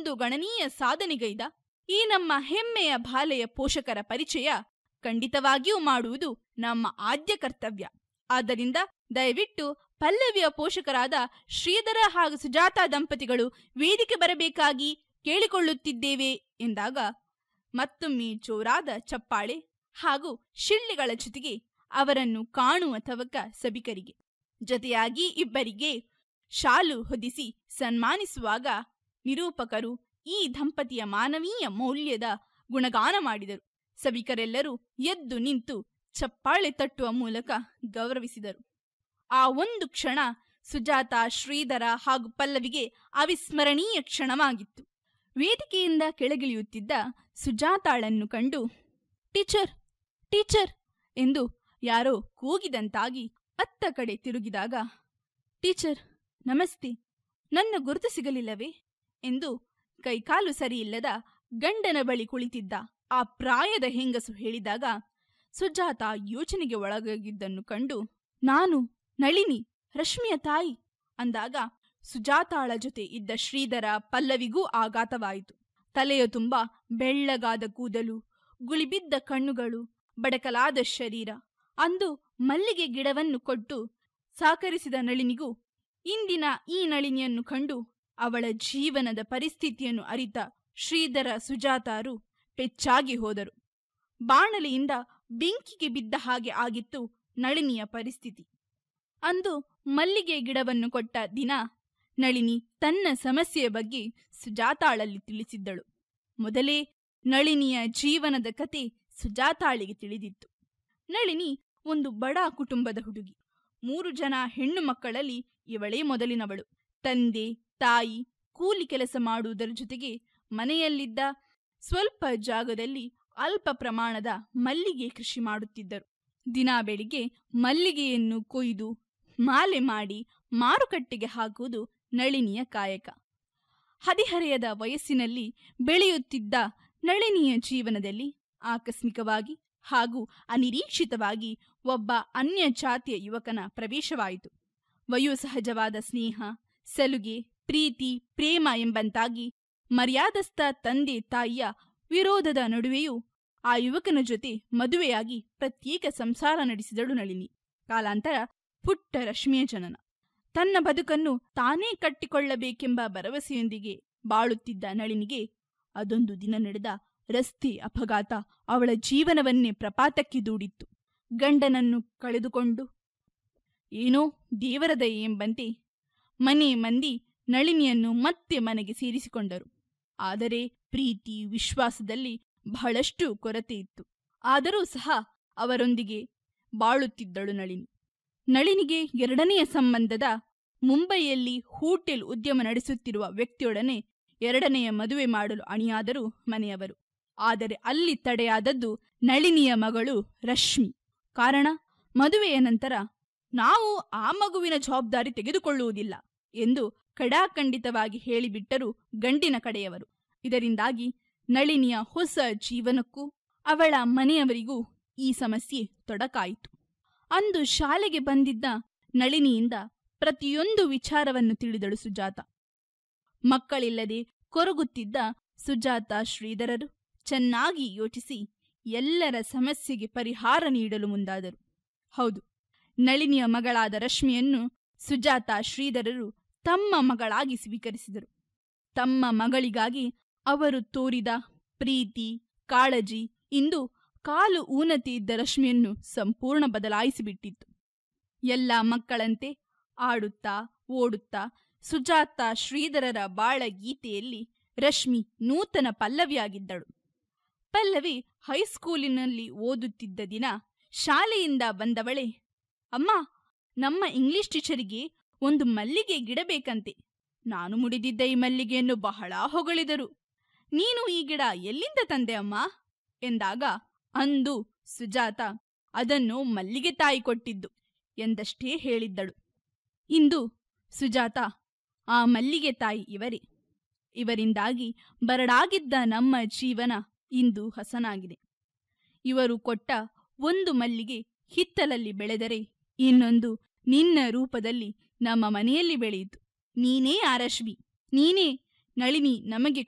ಇಷ್ಟೊಂದು ಗಣನೀಯ ಸಾಧನೆಗೈದ ಈ ನಮ್ಮ ಹೆಮ್ಮೆಯ ಬಾಲೆಯ ಪೋಷಕರ ಪರಿಚಯ ಖಂಡಿತವಾಗಿಯೂ ಮಾಡುವುದು ನಮ್ಮ ಆದ್ಯ ಕರ್ತವ್ಯ ಆದ್ದರಿಂದ ದಯವಿಟ್ಟು ಪಲ್ಲವಿಯ ಪೋಷಕರಾದ ಶ್ರೀಧರ ಹಾಗೂ ಸುಜಾತಾ ದಂಪತಿಗಳು ವೇದಿಕೆ ಬರಬೇಕಾಗಿ ಕೇಳಿಕೊಳ್ಳುತ್ತಿದ್ದೇವೆ ಎಂದಾಗ ಮತ್ತೊಮ್ಮೆ ಜೋರಾದ ಚಪ್ಪಾಳೆ ಹಾಗೂ ಶಿಳ್ಳೆಗಳ ಜೊತೆಗೆ ಅವರನ್ನು ಕಾಣುವ ತವಕ ಸಭಿಕರಿಗೆ ಜೊತೆಯಾಗಿ ಇಬ್ಬರಿಗೆ ಶಾಲು ಹೊದಿಸಿ ಸನ್ಮಾನಿಸುವಾಗ ನಿರೂಪಕರು ಈ ದಂಪತಿಯ ಮಾನವೀಯ ಮೌಲ್ಯದ ಗುಣಗಾನ ಮಾಡಿದರು ಸಭಿಕರೆಲ್ಲರೂ ಎದ್ದು ನಿಂತು ಚಪ್ಪಾಳೆ ತಟ್ಟುವ ಮೂಲಕ ಗೌರವಿಸಿದರು ಆ ಒಂದು ಕ್ಷಣ ಸುಜಾತ ಶ್ರೀಧರ ಹಾಗೂ ಪಲ್ಲವಿಗೆ ಅವಿಸ್ಮರಣೀಯ ಕ್ಷಣವಾಗಿತ್ತು ವೇದಿಕೆಯಿಂದ ಕೆಳಗಿಳಿಯುತ್ತಿದ್ದ ಸುಜಾತಾಳನ್ನು ಕಂಡು ಟೀಚರ್ ಟೀಚರ್ ಎಂದು ಯಾರೋ ಕೂಗಿದಂತಾಗಿ ಅತ್ತ ಕಡೆ ತಿರುಗಿದಾಗ ಟೀಚರ್ ನಮಸ್ತೆ ನನ್ನ ಗುರುತು ಸಿಗಲಿಲ್ಲವೇ ಎಂದು ಕೈಕಾಲು ಸರಿಯಿಲ್ಲದ ಗಂಡನ ಬಳಿ ಕುಳಿತಿದ್ದ ಆ ಪ್ರಾಯದ ಹೆಂಗಸು ಹೇಳಿದಾಗ ಸುಜಾತ ಯೋಚನೆಗೆ ಒಳಗಾಗಿದ್ದನ್ನು ಕಂಡು ನಾನು ನಳಿನಿ ರಶ್ಮಿಯ ತಾಯಿ ಅಂದಾಗ ಸುಜಾತಾಳ ಜೊತೆ ಇದ್ದ ಶ್ರೀಧರ ಪಲ್ಲವಿಗೂ ಆಘಾತವಾಯಿತು ತಲೆಯ ತುಂಬ ಬೆಳ್ಳಗಾದ ಕೂದಲು ಗುಳಿಬಿದ್ದ ಕಣ್ಣುಗಳು ಬಡಕಲಾದ ಶರೀರ ಅಂದು ಮಲ್ಲಿಗೆ ಗಿಡವನ್ನು ಕೊಟ್ಟು ಸಾಕರಿಸಿದ ನಳಿನಿಗೂ ಇಂದಿನ ಈ ನಳಿನಿಯನ್ನು ಕಂಡು ಅವಳ ಜೀವನದ ಪರಿಸ್ಥಿತಿಯನ್ನು ಅರಿತ ಶ್ರೀಧರ ಸುಜಾತಾರು ಪೆಚ್ಚಾಗಿ ಹೋದರು ಬಾಣಲೆಯಿಂದ ಬೆಂಕಿಗೆ ಬಿದ್ದ ಹಾಗೆ ಆಗಿತ್ತು ನಳಿನಿಯ ಪರಿಸ್ಥಿತಿ ಅಂದು ಮಲ್ಲಿಗೆ ಗಿಡವನ್ನು ಕೊಟ್ಟ ದಿನ ನಳಿನಿ ತನ್ನ ಸಮಸ್ಯೆಯ ಬಗ್ಗೆ ಸುಜಾತಾಳಲ್ಲಿ ತಿಳಿಸಿದ್ದಳು ಮೊದಲೇ ನಳಿನಿಯ ಜೀವನದ ಕತೆ ಸುಜಾತಾಳಿಗೆ ತಿಳಿದಿತ್ತು ನಳಿನಿ ಒಂದು ಬಡ ಕುಟುಂಬದ ಹುಡುಗಿ ಮೂರು ಜನ ಹೆಣ್ಣು ಮಕ್ಕಳಲ್ಲಿ ಇವಳೇ ಮೊದಲಿನವಳು ತಂದೆ ತಾಯಿ ಕೂಲಿ ಕೆಲಸ ಮಾಡುವುದರ ಜೊತೆಗೆ ಮನೆಯಲ್ಲಿದ್ದ ಸ್ವಲ್ಪ ಜಾಗದಲ್ಲಿ ಅಲ್ಪ ಪ್ರಮಾಣದ ಮಲ್ಲಿಗೆ ಕೃಷಿ ಮಾಡುತ್ತಿದ್ದರು ದಿನಾ ಬೆಳಿಗ್ಗೆ ಮಲ್ಲಿಗೆಯನ್ನು ಕೊಯ್ದು ಮಾಲೆ ಮಾಡಿ ಮಾರುಕಟ್ಟೆಗೆ ಹಾಕುವುದು ನಳಿನಿಯ ಕಾಯಕ ಹದಿಹರೆಯದ ವಯಸ್ಸಿನಲ್ಲಿ ಬೆಳೆಯುತ್ತಿದ್ದ ನಳಿನಿಯ ಜೀವನದಲ್ಲಿ ಆಕಸ್ಮಿಕವಾಗಿ ಹಾಗೂ ಅನಿರೀಕ್ಷಿತವಾಗಿ ಒಬ್ಬ ಅನ್ಯ ಜಾತಿಯ ಯುವಕನ ಪ್ರವೇಶವಾಯಿತು ವಯೋಸಹಜವಾದ ಸ್ನೇಹ ಸಲುಗೆ ಪ್ರೀತಿ ಪ್ರೇಮ ಎಂಬಂತಾಗಿ ಮರ್ಯಾದಸ್ಥ ತಂದೆ ತಾಯಿಯ ವಿರೋಧದ ನಡುವೆಯೂ ಆ ಯುವಕನ ಜೊತೆ ಮದುವೆಯಾಗಿ ಪ್ರತ್ಯೇಕ ಸಂಸಾರ ನಡೆಸಿದಳು ನಳಿನಿ ಕಾಲಾಂತರ ಪುಟ್ಟ ರಶ್ಮಿಯ ಜನನ ತನ್ನ ಬದುಕನ್ನು ತಾನೇ ಕಟ್ಟಿಕೊಳ್ಳಬೇಕೆಂಬ ಭರವಸೆಯೊಂದಿಗೆ ಬಾಳುತ್ತಿದ್ದ ನಳಿನಿಗೆ ಅದೊಂದು ದಿನ ನಡೆದ ರಸ್ತೆ ಅಪಘಾತ ಅವಳ ಜೀವನವನ್ನೇ ಪ್ರಪಾತಕ್ಕೆ ದೂಡಿತ್ತು ಗಂಡನನ್ನು ಕಳೆದುಕೊಂಡು ಏನೋ ದೇವರ ದಯೆ ಎಂಬಂತೆ ಮನೆ ಮಂದಿ ನಳಿನಿಯನ್ನು ಮತ್ತೆ ಮನೆಗೆ ಸೇರಿಸಿಕೊಂಡರು ಆದರೆ ಪ್ರೀತಿ ವಿಶ್ವಾಸದಲ್ಲಿ ಬಹಳಷ್ಟು ಕೊರತೆ ಇತ್ತು ಆದರೂ ಸಹ ಅವರೊಂದಿಗೆ ಬಾಳುತ್ತಿದ್ದಳು ನಳಿನಿ ನಳಿನಿಗೆ ಎರಡನೆಯ ಸಂಬಂಧದ ಮುಂಬೈಯಲ್ಲಿ ಹೋಟೆಲ್ ಉದ್ಯಮ ನಡೆಸುತ್ತಿರುವ ವ್ಯಕ್ತಿಯೊಡನೆ ಎರಡನೆಯ ಮದುವೆ ಮಾಡಲು ಅಣಿಯಾದರು ಮನೆಯವರು ಆದರೆ ಅಲ್ಲಿ ತಡೆಯಾದದ್ದು ನಳಿನಿಯ ಮಗಳು ರಶ್ಮಿ ಕಾರಣ ಮದುವೆಯ ನಂತರ ನಾವು ಆ ಮಗುವಿನ ಜವಾಬ್ದಾರಿ ತೆಗೆದುಕೊಳ್ಳುವುದಿಲ್ಲ ಎಂದು ಕಡಾಖಂಡಿತವಾಗಿ ಹೇಳಿಬಿಟ್ಟರು ಗಂಡಿನ ಕಡೆಯವರು ಇದರಿಂದಾಗಿ ನಳಿನಿಯ ಹೊಸ ಜೀವನಕ್ಕೂ ಅವಳ ಮನೆಯವರಿಗೂ ಈ ಸಮಸ್ಯೆ ತೊಡಕಾಯಿತು ಅಂದು ಶಾಲೆಗೆ ಬಂದಿದ್ದ ನಳಿನಿಯಿಂದ ಪ್ರತಿಯೊಂದು ವಿಚಾರವನ್ನು ತಿಳಿದಳು ಸುಜಾತ ಮಕ್ಕಳಿಲ್ಲದೆ ಕೊರಗುತ್ತಿದ್ದ ಸುಜಾತ ಶ್ರೀಧರರು ಚೆನ್ನಾಗಿ ಯೋಚಿಸಿ ಎಲ್ಲರ ಸಮಸ್ಯೆಗೆ ಪರಿಹಾರ ನೀಡಲು ಮುಂದಾದರು ಹೌದು ನಳಿನಿಯ ಮಗಳಾದ ರಶ್ಮಿಯನ್ನು ಸುಜಾತ ಶ್ರೀಧರರು ತಮ್ಮ ಮಗಳಾಗಿ ಸ್ವೀಕರಿಸಿದರು ತಮ್ಮ ಮಗಳಿಗಾಗಿ ಅವರು ತೋರಿದ ಪ್ರೀತಿ ಕಾಳಜಿ ಇಂದು ಕಾಲು ಊನತೆ ಇದ್ದ ರಶ್ಮಿಯನ್ನು ಸಂಪೂರ್ಣ ಬದಲಾಯಿಸಿಬಿಟ್ಟಿತ್ತು ಎಲ್ಲ ಮಕ್ಕಳಂತೆ ಆಡುತ್ತಾ ಓಡುತ್ತಾ ಸುಜಾತ ಶ್ರೀಧರರ ಬಾಳ ಗೀತೆಯಲ್ಲಿ ರಶ್ಮಿ ನೂತನ ಪಲ್ಲವಿಯಾಗಿದ್ದಳು ಪಲ್ಲವಿ ಹೈಸ್ಕೂಲಿನಲ್ಲಿ ಓದುತ್ತಿದ್ದ ದಿನ ಶಾಲೆಯಿಂದ ಬಂದವಳೆ ಅಮ್ಮ ನಮ್ಮ ಇಂಗ್ಲಿಷ್ ಟೀಚರಿಗೆ ಒಂದು ಮಲ್ಲಿಗೆ ಗಿಡ ಬೇಕಂತೆ ನಾನು ಮುಡಿದಿದ್ದ ಈ ಮಲ್ಲಿಗೆಯನ್ನು ಬಹಳ ಹೊಗಳಿದರು ನೀನು ಈ ಗಿಡ ಎಲ್ಲಿಂದ ತಂದೆ ಅಮ್ಮ ಎಂದಾಗ ಅಂದು ಸುಜಾತ ಅದನ್ನು ಮಲ್ಲಿಗೆ ತಾಯಿ ಕೊಟ್ಟಿದ್ದು ಎಂದಷ್ಟೇ ಹೇಳಿದ್ದಳು ಇಂದು ಸುಜಾತ ಆ ಮಲ್ಲಿಗೆ ತಾಯಿ ಇವರೇ ಇವರಿಂದಾಗಿ ಬರಡಾಗಿದ್ದ ನಮ್ಮ ಜೀವನ ಇಂದು ಹಸನಾಗಿದೆ ಇವರು ಕೊಟ್ಟ ಒಂದು ಮಲ್ಲಿಗೆ ಹಿತ್ತಲಲ್ಲಿ ಬೆಳೆದರೆ ಇನ್ನೊಂದು ನಿನ್ನ ರೂಪದಲ್ಲಿ ನಮ್ಮ ಮನೆಯಲ್ಲಿ ಬೆಳೆಯಿತು ನೀನೇ ಆರಶ್ವಿ ನೀನೇ ನಳಿನಿ ನಮಗೆ